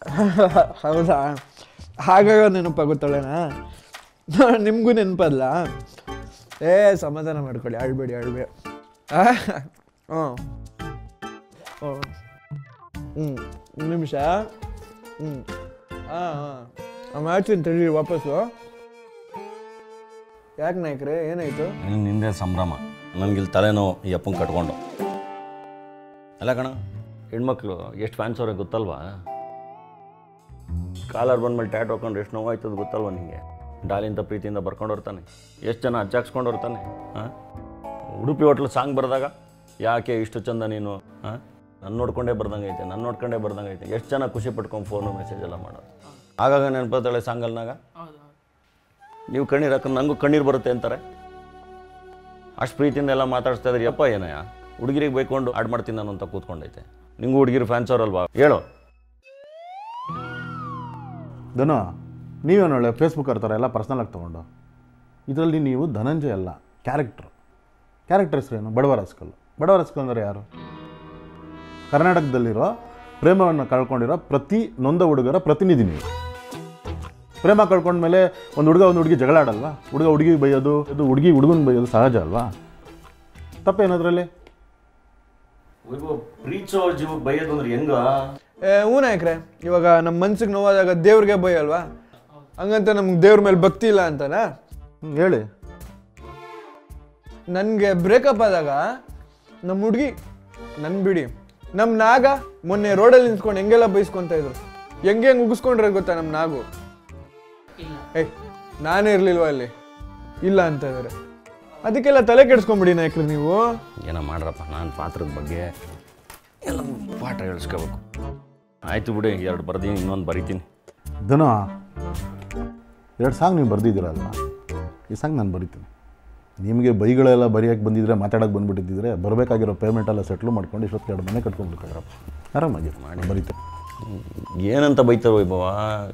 ಹೌದಾ ಹಾಗಾಗ ನೆನಪಾಗುತ್ತಾಳೆನಾ ನಿಮಗೂ ನೆನಪಲ್ಲ ಏ ಸಮಾಧಾನ ಮಾಡ್ಕೊಳ್ಳಿ ಅಳ್ಬೇಡಿ ಅಳ್ಬೇಡಿ ಹ್ಞೂ ಹ್ಞೂ ನಿಮಿಷ ಹ್ಞೂ ಹಾಂ ಹಾಂ ಮಾಡ್ತೀನಿ ತಡಿ ವಾಪಸ್ಸು ಯಾಕೆ ನಾಯ್ಕ್ರೆ ಏನಾಯಿತು ನಿಂದೆ ಸಂಭ್ರಮ ನನಗಿಲ್ಲಿ ತಲೆನೋವು ಈ ಅಪ್ಪಂಗೆ ಕಟ್ಕೊಂಡು ಅಲ್ಲ ಕಣ ಹೆಣ್ಮಕ್ಳು ಎಷ್ಟು ಫ್ಯಾನ್ಸ್ ಅವ್ರಿಗೆ ಗೊತ್ತಲ್ವಾ ಕಾಲರ್ ಬಂದ್ಮೇಲೆ ಟ್ಯಾಟ್ ಹಾಕೊಂಡು ಎಷ್ಟು ನೋವಾಯ್ತದ ಗೊತ್ತಲ್ವಾ ನಿಮಗೆ ಡಾಲಿಂತ ಪ್ರೀತಿಯಿಂದ ಬರ್ಕೊಂಡು ಬರ್ತಾನೆ ಎಷ್ಟು ಜನ ಹಚ್ಚಾಕ್ಸ್ಕೊಂಡು ಬರ್ತಾನೆ ಹಾಂ ಉಡುಪಿ ಹೋಟ್ಲ್ ಸಾಂಗ್ ಬರೆದಾಗ ಯಾಕೆ ಇಷ್ಟು ಚಂದ ನೀನು ಹಾಂ ನನ್ನ ನೋಡ್ಕೊಂಡೇ ಬರ್ದಂಗೆ ಐತೆ ನನ್ನ ನೋಡ್ಕೊಂಡೇ ಬರ್ದಂಗೆ ಐತೆ ಎಷ್ಟು ಜನ ಖುಷಿ ಪಟ್ಕೊಂಡು ಫೋನು ಮೆಸೇಜ್ ಎಲ್ಲ ಮಾಡೋದು ಆಗಾಗ ನೆನಪತ್ತಾಳೆ ಸಾಂಗಲ್ನಾಗ ನೀವು ಕಣ್ಣೀರು ಹಾಕೊಂಡು ನನಗೂ ಕಣ್ಣೀರು ಬರುತ್ತೆ ಅಂತಾರೆ ಅಷ್ಟು ಪ್ರೀತಿಯಿಂದ ಎಲ್ಲ ಮಾತಾಡಿಸ್ತಾ ಇದ್ರಿ ಯಪ್ಪ ಏನಯ್ಯ ಹುಡುಗಿರಿಗೆ ಬೈಕೊಂಡು ಆಡ್ ಮಾಡ್ತೀನಿ ನಾನು ಅಂತ ಕೂತ್ಕೊಂಡೈತೆ ನಿಂಗೂ ಹುಡುಗಿರು ಫ್ಯಾನ್ಸ್ ಅವರಲ್ವಾ ಹೇಳು ಧನು ನೀವೇನು ಒಳ್ಳೆ ಫೇಸ್ಬುಕ್ ಥರ ಎಲ್ಲ ಪರ್ಸ್ನಲಾಗಿ ತೊಗೊಂಡು ಇದರಲ್ಲಿ ನೀವು ಧನಂಜಯ ಅಲ್ಲ ಕ್ಯಾರೆಕ್ಟ್ರು ಕ್ಯಾರೆಕ್ಟರ್ ಹೆಸರೇನು ಬಡವರ ಹಸ್ಕಲ್ ಬಡವರ ಹಸ್ಕಲ್ ಅಂದರೆ ಯಾರು ಕರ್ನಾಟಕದಲ್ಲಿರೋ ಪ್ರೇಮವನ್ನು ಕಳ್ಕೊಂಡಿರೋ ಪ್ರತಿ ನೊಂದ ಹುಡುಗರ ಪ್ರತಿನಿಧಿ ನೀವು ಪ್ರೇಮ ಕಳ್ಕೊಂಡ್ಮೇಲೆ ಒಂದು ಹುಡುಗ ಒಂದು ಹುಡುಗಿ ಜಗಳ ಆಡಲ್ವಾ ಹುಡುಗ ಹುಡುಗಿಗೆ ಬೈಯೋದು ಇದು ಹುಡುಗಿ ಹುಡುಗನ ಬೈಯೋದು ಸಹಜ ಅಲ್ವಾ ತಪ್ಪೇನದ್ರಲ್ಲಿ ಪ್ರೀಚೋ ಜೀವಕ್ಕೆ ಬೈಯೋದು ಅಂದ್ರೆ ಹೆಂಗ ಏ ಹ್ಞೂ ನಾಯಕ್ರೆ ಇವಾಗ ನಮ್ಮ ಮನ್ಸಿಗೆ ನೋವಾದಾಗ ದೇವ್ರಿಗೆ ಬೈ ಅಲ್ವಾ ಹಂಗಂತ ನಮ್ಗೆ ದೇವ್ರ ಮೇಲೆ ಭಕ್ತಿ ಇಲ್ಲ ಅಂತನಾ ಹ್ಮ್, ಹೇಳಿ ನನಗೆ ಬ್ರೇಕಪ್ ಆದಾಗ ನಮ್ಮ ಹುಡುಗಿ ನನ್ನ ಬಿಡಿ ನಮ್ಮ ನಾಗ ಮೊನ್ನೆ ರೋಡಲ್ಲಿ ನಿಂತ್ಕೊಂಡು ಹೆಂಗೆಲ್ಲ ಬೈಸ್ಕೊಂತ ಇದ್ರು ಹೆಂಗೆ ಹೆಂಗೆ ಉಗಿಸ್ಕೊಂಡ್ರೆ ಗೊತ್ತಾ ನಮ್ಮ ನಾಗು ಏಯ್ ನಾನೇ ಇರ್ಲಿಲ್ವಾ ಅಲ್ಲಿ ಇಲ್ಲ ಅಂತ ಇದಾರೆ ಅದಕ್ಕೆಲ್ಲ ತಲೆ ಕೆಡಿಸ್ಕೊಂಬಿಡಿ ನಾಯಕ್ರೆ ನೀವು ಏನೋ ಮಾಡ್ರಪ್ಪ ನಾನು ಪಾತ್ರದ ಬಗ್ಗೆ ಎಲ್ಲ ಪಾಠ ಹೇಳಿಸ್ಕೋಬೇಕು ಆಯ್ತು ಬಿಡಿ ಎರಡು ಬರ್ದೀನಿ ಇನ್ನೊಂದು ಬರಿತೀನಿ ಧನು ಎರಡು ಸಾಂಗ್ ನೀವು ಬರೆದಿದ್ದೀರಲ್ವ ಈ ಸಾಂಗ್ ನಾನು ಬರಿತೀನಿ ನಿಮಗೆ ಬೈಗಳೆಲ್ಲ ಬರೆಯೋಕ್ಕೆ ಬಂದಿದ್ರೆ ಮಾತಾಡೋಕೆ ಬಂದುಬಿಟ್ಟಿದ್ದಿದ್ರೆ ಬರಬೇಕಾಗಿರೋ ಪೇಮೆಂಟ್ ಎಲ್ಲ ಸೆಟ್ಲ್ ಮಾಡ್ಕೊಂಡು ಇಷ್ಟೊತ್ತಿಗೆ ಎರಡು ಮನೆ ಕಟ್ಕೊಂಡ್ಬಿಡ್ತಾರಪ್ಪ ಆರಾಮಾಗಿ ಮಾಡಿ ಬರೀತೀನಿ ಏನಂತ ಬೈತಾರೆ ವೈಭವ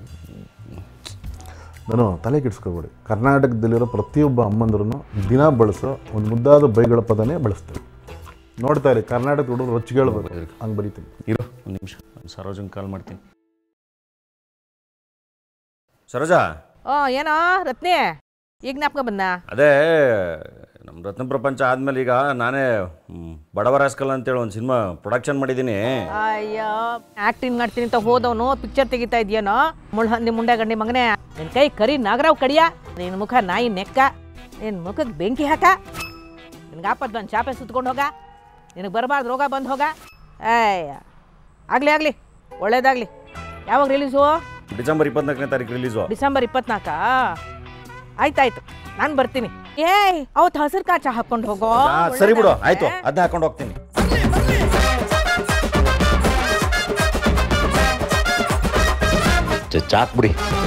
ನಾನು ತಲೆ ಕೆಡಿಸ್ಕೊಬೇಡಿ ಕರ್ನಾಟಕದಲ್ಲಿರೋ ಪ್ರತಿಯೊಬ್ಬ ಅಮ್ಮಂದ್ರೂ ದಿನ ಬಳಸೋ ಒಂದು ಮುದ್ದಾದ ಬೈಗಳ ಪದನೇ ಬಳಸ್ತಾರೆ ನೋಡ್ತಾ ಇರಿ ಕರ್ನಾಟಕ ಹುಡುಗರು ರೊಚ್ಚಿಗೆ ಹೇಳ್ಬೇಕು ಹಂಗೆ ಬರೀತೀನಿ ಇರೋ ಒಂದು ನಿಮಿಷ ನಾನು ಸರೋಜಂಗೆ ಕಾಲ್ ಮಾಡ್ತೀನಿ ಸರೋಜಾ ಓ ಏನೋ ರತ್ನಿ ಈಗ ಜ್ಞಾಪಕ ಬಂದ ಅದೇ ನಮ್ಮ ರತ್ನ ಪ್ರಪಂಚ ಆದಮೇಲೆ ಈಗ ನಾನೇ ಮ್, ಬಡವರ ಹಾಸ್ಕಲ್ ಅಂತೇಳಿ ಒಂದು ಸಿನಿಮಾ ಪ್ರೊಡಕ್ಷನ್ ಮಾಡಿದ್ದೀನಿ ಅಯ್ಯೋ ಆಕ್ಟಿಂಗ್ ಮಾಡ್ತೀನಿ ಅಂತ ಹೋದವನು ಪಿಕ್ಚರ್ ತೆಗಿತಾ ಇದೆಯೇನೋ ಮುಳ್ಹಂದಿ ಮುಂಡೆ ಗಂಡಿ ಮಗನೇ ನಿನ್ ಕೈ ಕರಿ ನಾಗರಾವ್ ಕಡಿಯ ನಿನ್ ಮುಖ ನಾಯಿ ನೆಕ್ಕ ನಿನ್ ಮುಖಕ್ಕೆ ಬೆಂಕಿ ಹಾಕ ನಿನ್ಗೆ ಆಪತ್ ಬಂದು ಚಾಪೆ ಸುತ್ಕೊಂಡು ಹೋಗ ನಿನಗೆ ಬರಬಾರ್ದು ರೋಗ ಬಂದು ಹೋಗ ಅಯ್ಯ ಆಗಲಿ ಆಗಲಿ ಒಳ್ಳೇದಾಗಲಿ ಯಾವಾಗ ರಿಲೀಸು ಡಿಸೆಂಬರ್ ಇಪ್ಪತ್ನಾಲ್ಕನೇ ತಾರೀಕು ರಿಲೀಸು ಡಿಸೆಂಬರ್ ಇಪ್ಪತ್ನಾಲ್ಕಾ ಆಯ್ತಾಯ್ತು ನಾನು ಬರ್ತೀನಿ ಏಯ್ ಅವತ್ತು ಹಸಿರು ಕಾಚ ಹಾಕೊಂಡು ಹೋಗೋ ಸರಿ ಬಿಡು ಆಯ್ತು ಅದನ್ನ ಹಾಕೊಂಡು ಹೋಗ್ತೀನಿ ಚಾಕ್ ಬಿಡಿ